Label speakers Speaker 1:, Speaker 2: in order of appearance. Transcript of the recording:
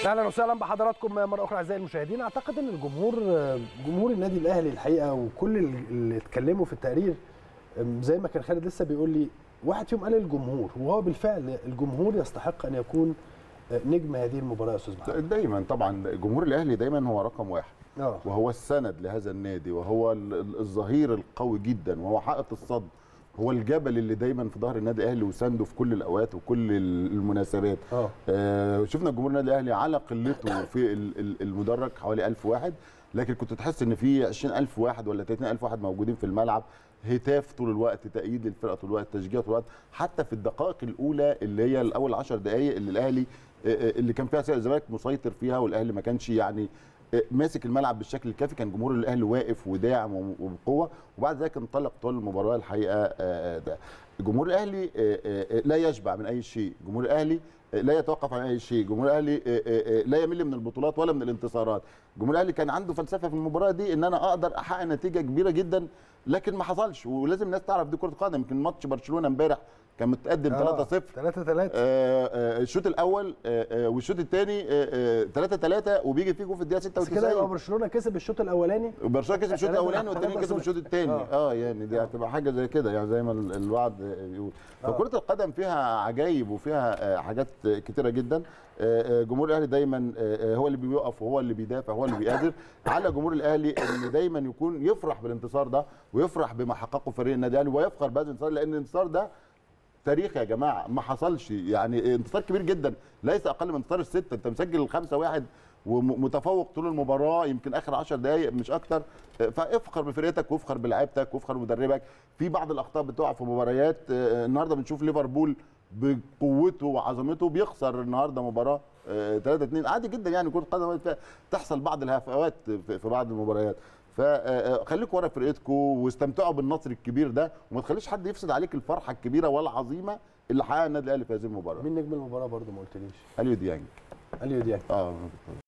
Speaker 1: اهلا وسهلا بحضراتكم مره اخرى اعزائي المشاهدين اعتقد ان الجمهور جمهور النادي الاهلي الحقيقه وكل اللي اتكلموا في التقرير زي ما كان خالد لسه بيقول لي واحد فيهم قال الجمهور وهو بالفعل الجمهور يستحق ان يكون نجم هذه المباراه يا استاذ محمد
Speaker 2: دايما طبعا جمهور الاهلي دايما هو رقم واحد
Speaker 1: اه
Speaker 2: وهو السند لهذا النادي وهو ال- ال- الظهير القوي جدا وهو حائط الصد هو الجبل اللي دايما في ظهر النادي الاهلي وسانده في كل الاوقات وكل ال- المناسبات
Speaker 1: اه
Speaker 2: آه شفنا جمهور النادي الاهلي على قلته في ال- ال- المدرج حوالي 1000 واحد لكن كنت تحس ان في 20000 واحد ولا 30000 واحد موجودين في الملعب هتاف طول الوقت تأييد للفرقه طول الوقت تشجيع طول الوقت حتى في الدقائق الاولى اللي هي الاول 10 دقائق اللي الاهلي آه، آه، اللي كان فيها سير الزمالك مسيطر فيها والاهلي ما كانش يعني آه، ماسك الملعب بالشكل الكافي كان جمهور الاهلي واقف وداعم وم- وبقوه وبعد ذلك انطلق طول المباراه الحقيقه آه، آه، ده جمهور الاهلي آه، آه، لا يشبع من اي شيء جمهور الاهلي آه، لا يتوقف عن اي شيء جمهور الاهلي آه، آه، آه، لا يمل من البطولات ولا من الانتصارات جمهور الاهلي كان عنده فلسفه في المباراه دي ان انا اقدر احقق نتيجه كبيره جدا لكن ما حصلش ولازم الناس تعرف دي كره قدم يمكن ماتش برشلونه امبارح كان متقدم 3-0
Speaker 1: 3 3
Speaker 2: آه، آه، الشوط الاول آه، آه، والشوط الثاني 3 3 وبيجي فيه جول في الدقيقه
Speaker 1: بس كده يبقى
Speaker 2: 96
Speaker 1: برشلونه كسب الشوط الاولاني
Speaker 2: برشلونه كسب الشوط
Speaker 1: ثلاثة-
Speaker 2: الاولاني والتاني
Speaker 1: ثلاثة
Speaker 2: كسب
Speaker 1: صفر.
Speaker 2: الشوط الثاني
Speaker 1: آه.
Speaker 2: اه يعني دي هتبقى حاجه زي كده يعني زي ما ال- الوعد بيقول فكره القدم فيها عجايب وفيها آه، حاجات كتيره جدا آه، آه، جمهور الاهلي دايما آه، آه، هو اللي بيقف وهو اللي بيدافع هو اللي بيقادر على جمهور الاهلي ان دايما يكون يفرح بالانتصار ده ويفرح بما حققه فريق النادي الاهلي ويفخر بهذا الانتصار لان الانتصار ده تاريخ يا جماعه ما حصلش يعني انتصار كبير جدا ليس اقل من انتصار السته انت مسجل خمسة واحد ومتفوق طول المباراه يمكن اخر 10 دقائق مش اكتر فافخر بفرقتك وافخر بلعيبتك وافخر بمدربك في بعض الاخطاء بتقع في مباريات آه، النهارده بنشوف ليفربول بقوته وعظمته بيخسر النهارده مباراه 3 2 عادي جدا يعني كره قدم فيها- تحصل بعض الهفوات في في بعض المباريات فخليكم ورا فرقتكم واستمتعوا بالنصر الكبير ده وما تخليش حد يفسد عليك الفرحه الكبيره والعظيمه اللي حققها النادي الاهلي في هذه المباراه
Speaker 1: مين نجم المباراه برضه ما قلتليش
Speaker 2: اليو ديانج
Speaker 1: اليو ديانج
Speaker 2: اه